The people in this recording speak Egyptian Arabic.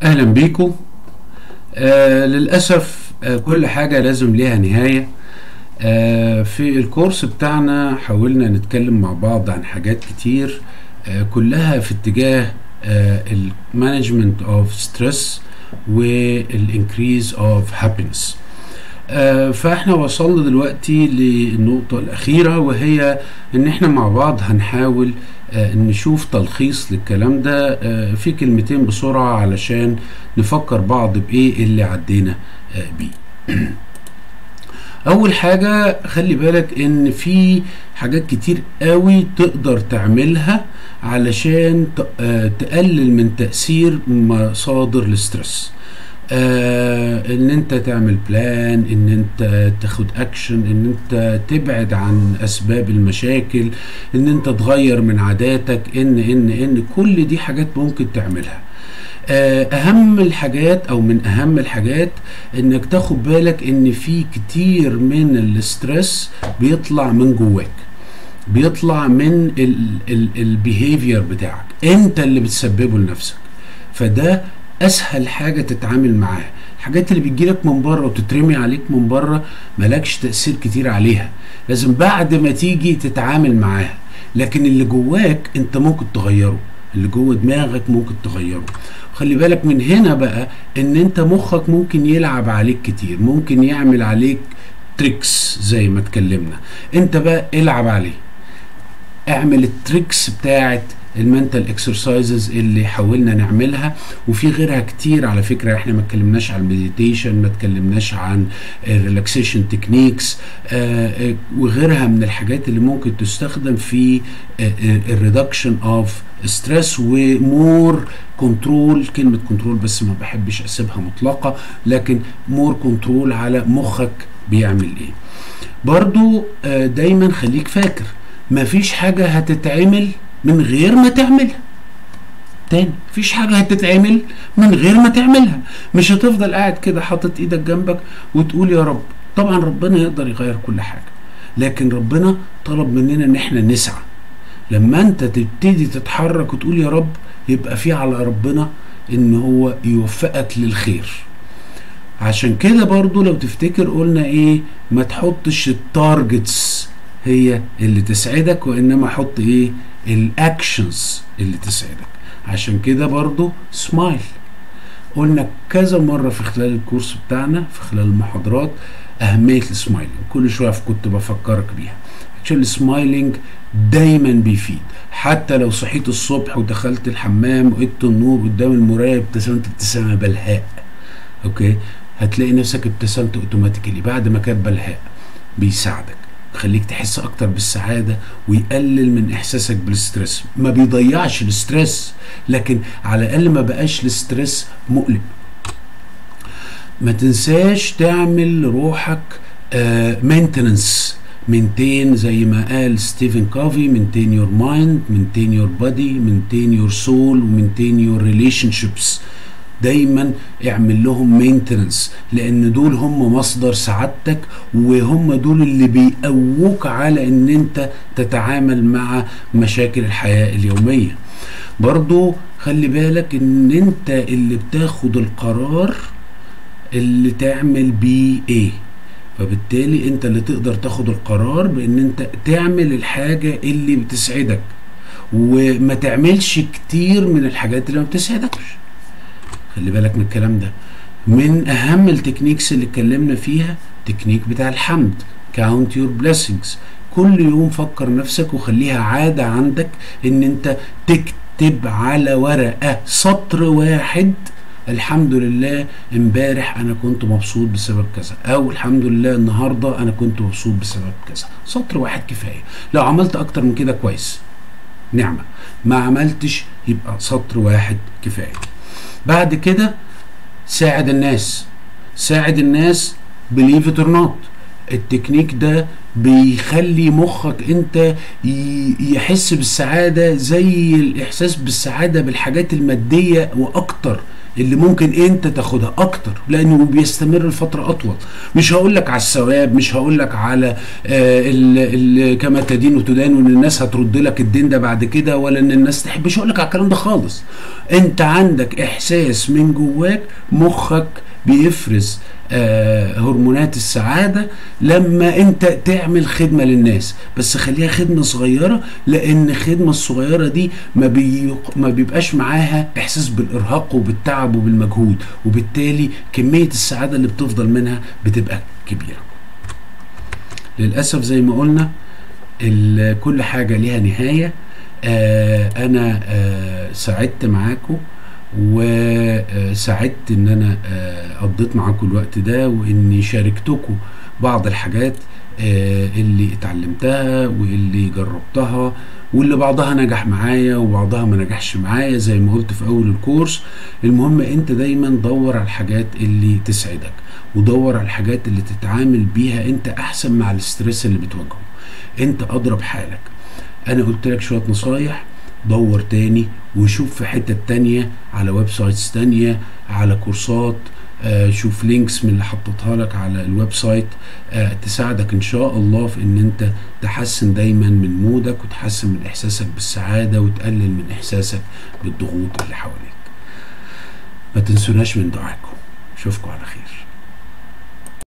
اهلا بيكم آه للاسف آه كل حاجه لازم ليها نهايه آه في الكورس بتاعنا حاولنا نتكلم مع بعض عن حاجات كتير آه كلها في اتجاه المانجمنت اوف ستريس والانكريز اوف هابينس فاحنا وصلنا دلوقتي للنقطة الأخيرة وهي إن احنا مع بعض هنحاول آه نشوف تلخيص للكلام ده آه في كلمتين بسرعة علشان نفكر بعض بإيه اللي عدينا آه بيه أول حاجة خلي بالك إن في حاجات كتير قوي تقدر تعملها علشان تقلل من تأثير مصادر الاسترس آه ان انت تعمل بلان ان انت تاخد اكشن ان انت تبعد عن اسباب المشاكل ان انت تغير من عاداتك ان ان ان كل دي حاجات ممكن تعملها آه اهم الحاجات او من اهم الحاجات انك تاخد بالك ان في كتير من الاسترس بيطلع من جواك بيطلع من البيهيفير بتاعك انت اللي بتسببه لنفسك فده اسهل حاجه تتعامل معاها الحاجات اللي بتجيلك من بره وتترمي عليك من بره مالكش تاثير كتير عليها لازم بعد ما تيجي تتعامل معاها لكن اللي جواك انت ممكن تغيره اللي جوه دماغك ممكن تغيره خلي بالك من هنا بقى ان انت مخك ممكن يلعب عليك كتير ممكن يعمل عليك تريكس زي ما اتكلمنا انت بقى العب عليه اعمل التريكس بتاعت المنتال اكسرسايزز اللي حاولنا نعملها وفي غيرها كتير على فكره احنا ما اتكلمناش عن المديتيشن ما اتكلمناش عن الريلاكسيشن تكنيكس وغيرها من الحاجات اللي ممكن تستخدم في الريدكشن اوف ستريس ومور كنترول كلمه كنترول بس ما بحبش اسيبها مطلقه لكن مور كنترول على مخك بيعمل ايه برضو دايما خليك فاكر مفيش حاجه هتتعمل من غير ما تعملها تاني مفيش حاجة هتتعمل من غير ما تعملها مش هتفضل قاعد كده حاطط ايدك جنبك وتقول يا رب طبعا ربنا يقدر يغير كل حاجة لكن ربنا طلب مننا ان احنا نسعى لما انت تبتدي تتحرك وتقول يا رب يبقى في على ربنا ان هو يوفقك للخير عشان كده برضو لو تفتكر قلنا ايه ما تحطش التارجتس هي اللي تسعدك وانما حط ايه الاكشنز اللي تسعدك عشان كده برضو سمايل قلنا كذا مرة في خلال الكورس بتاعنا في خلال المحاضرات أهمية السمايلنج كل شوية كنت بفكرك بيها عشان السمايلنج دايما بيفيد حتى لو صحيت الصبح ودخلت الحمام وقدت النور قدام المراية ابتسمت ابتسامة بلهاء اوكي هتلاقي نفسك ابتسمت اوتوماتيكلي بعد ما كانت بلهاء بيساعدك يخليك تحس اكتر بالسعاده ويقلل من احساسك بالستريس ما بيضيعش الستريس لكن على الاقل ما بقاش الستريس مؤلم ما تنساش تعمل لروحك مينتننس مينتين زي ما قال ستيفن كافي مينتين يور مايند مينتين يور بودي مينتين يور سول ومينتين يور ريليشن شيبس دايما اعمل لهم مينتننس لان دول هم مصدر سعادتك وهم دول اللي بيقووك على ان انت تتعامل مع مشاكل الحياة اليومية برضو خلي بالك ان انت اللي بتاخد القرار اللي تعمل بيه ايه فبالتالي انت اللي تقدر تاخد القرار بان انت تعمل الحاجة اللي بتسعدك وما تعملش كتير من الحاجات اللي ما بتسعدكش خلي بالك من الكلام ده من اهم التكنيكس اللي اتكلمنا فيها تكنيك بتاع الحمد count your blessings كل يوم فكر نفسك وخليها عادة عندك ان انت تكتب على ورقة سطر واحد الحمد لله امبارح انا كنت مبسوط بسبب كذا او الحمد لله النهارده انا كنت مبسوط بسبب كذا سطر واحد كفايه لو عملت اكتر من كده كويس نعمه ما عملتش يبقى سطر واحد كفايه بعد كده ساعد الناس ساعد الناس believe it or not التكنيك ده بيخلي مخك انت ي- يحس بالسعادة زي الاحساس بالسعادة بالحاجات المادية واكتر اللي ممكن انت تاخدها اكتر لانه بيستمر لفتره اطول مش هقول لك على الثواب مش هقول لك على آه ال ال كما تدين وتدان وان الناس هترد لك الدين ده بعد كده ولا ان الناس تحب مش هقول لك على الكلام ده خالص انت عندك احساس من جواك مخك بيفرز آه هرمونات السعادة لما انت تعمل خدمة للناس بس خليها خدمة صغيرة لان الخدمة الصغيرة دي ما, بي ما بيبقاش معاها احساس بالارهاق وبالتعب وبالمجهود وبالتالي كمية السعادة اللي بتفضل منها بتبقى كبيرة للأسف زي ما قلنا ال- كل حاجة ليها نهاية آه انا آه سعدت معاكم وسعدت ان انا آه، قضيت معاكم الوقت ده واني شاركتكم بعض الحاجات آه، اللي اتعلمتها واللي جربتها واللي بعضها نجح معايا وبعضها ما نجحش معايا زي ما قلت في اول الكورس المهم انت دايما دور على الحاجات اللي تسعدك ودور على الحاجات اللي تتعامل بيها انت احسن مع الاسترس اللي بتواجهه انت اضرب حالك انا قلت لك شويه نصايح دور تاني وشوف في حتة تانية على ويب سايتس تانية على كورسات آه شوف لينكس من اللي حطيتها لك على الويب سايت آه تساعدك ان شاء الله في ان انت تحسن دايما من مودك وتحسن من احساسك بالسعادة وتقلل من احساسك بالضغوط اللي حواليك ما تنسوناش من دعاكم اشوفكم على خير